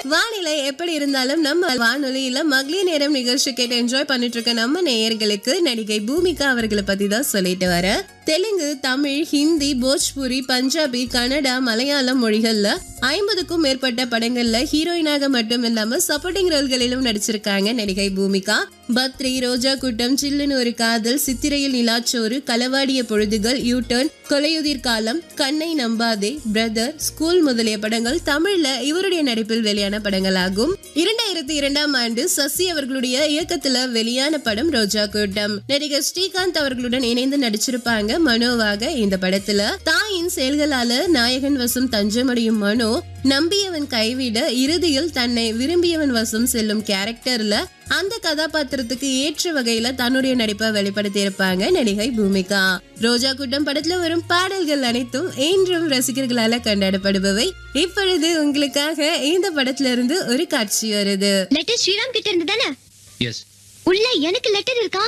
வானிலை எப்படி இருந்தாலும் நம்ம வானொலியில மகளிர் நேரம் நிகழ்ச்சி கேட்டு என்ஜாய் பண்ணிட்டு இருக்க நம்ம நேயர்களுக்கு நடிகை பூமிகா அவர்களை பத்தி தான் சொல்லிட்டு வர தெலுங்கு தமிழ் ஹிந்தி போஜ்புரி பஞ்சாபி கன்னடா மலையாளம் மொழிகள்ல ஐம்பதுக்கும் மேற்பட்ட படங்கள்ல ஹீரோயினாக மட்டும் இல்லாம சப்போர்ட்டிங் ரோல்களிலும் நடிச்சிருக்காங்க நடிகை பூமிகா பத்ரி ரோஜா கூட்டம் சில்லுன்னு ஒரு காதல் சித்திரையில் நிலாச்சோறு களவாடிய பொழுதுகள் யூ டர்ன் கொலையுதிர் காலம் கண்ணை நம்பாதே பிரதர் ஸ்கூல் முதலிய படங்கள் தமிழ்ல இவருடைய நடிப்பில் வெளியான படங்களாகும் இரண்டாயிரத்தி இரண்டாம் ஆண்டு சசி அவர்களுடைய இயக்கத்துல வெளியான படம் ரோஜா கூட்டம் நடிகர் ஸ்ரீகாந்த் அவர்களுடன் இணைந்து நடிச்சிருப்பாங்க மனோவாக இந்த படத்துல தாயின் செயல்களால நாயகன் வசம் தஞ்சமடையும் மனோ நம்பியவன் கைவிட இறுதியில் தன்னை விரும்பியவன் வசம் செல்லும் கேரக்டர்ல அந்த கதாபாத்திரத்துக்கு ஏற்ற வகையில தன்னுடைய நடிப்பை வெளிப்படுத்தி இருப்பாங்க நடிகை பூமிகா ரோஜா கூட்டம் படத்துல வரும் பாடல்கள் அனைத்தும் இன்றும் ரசிகர்களால கொண்டாடப்படுபவை இப்பொழுது உங்களுக்காக இந்த படத்துல இருந்து ஒரு காட்சி வருது லெட்டர் ஸ்ரீராம் கிட்ட இருந்து தானே எஸ் உள்ள எனக்கு லெட்டர் இருக்கா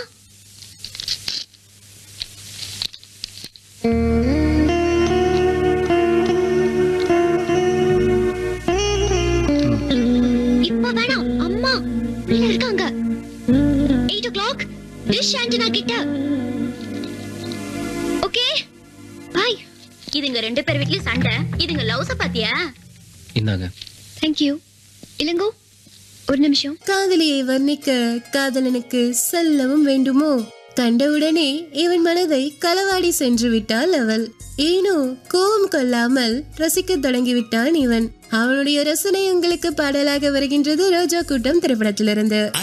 இப்ப வேணாம் அம்மா உள்ள இருக்காங்க eight o'clock dish antenna கிட்ட ஓகே பாய் இதுங்க ரெண்டு பேர் வீட்லயும் சண்டை இதுங்க லவ்ஸ பாத்தியா இந்தாங்க தேங்க்யூ இளங்கோ ஒரு நிமிஷம் காதலியை வர்ணிக்க காதலனுக்கு செல்லவும் வேண்டுமோ கண்டவுடனே இவன் மனதை களவாடி சென்று விட்டாள் அவள் ஏனோ கோபம் கொள்ளாமல் ரசிக்க தொடங்கிவிட்டான் இவன் அவனுடைய ரசனை உங்களுக்கு பாடலாக வருகின்றது ரோஜா கூட்டம் திரைப்படத்திலிருந்து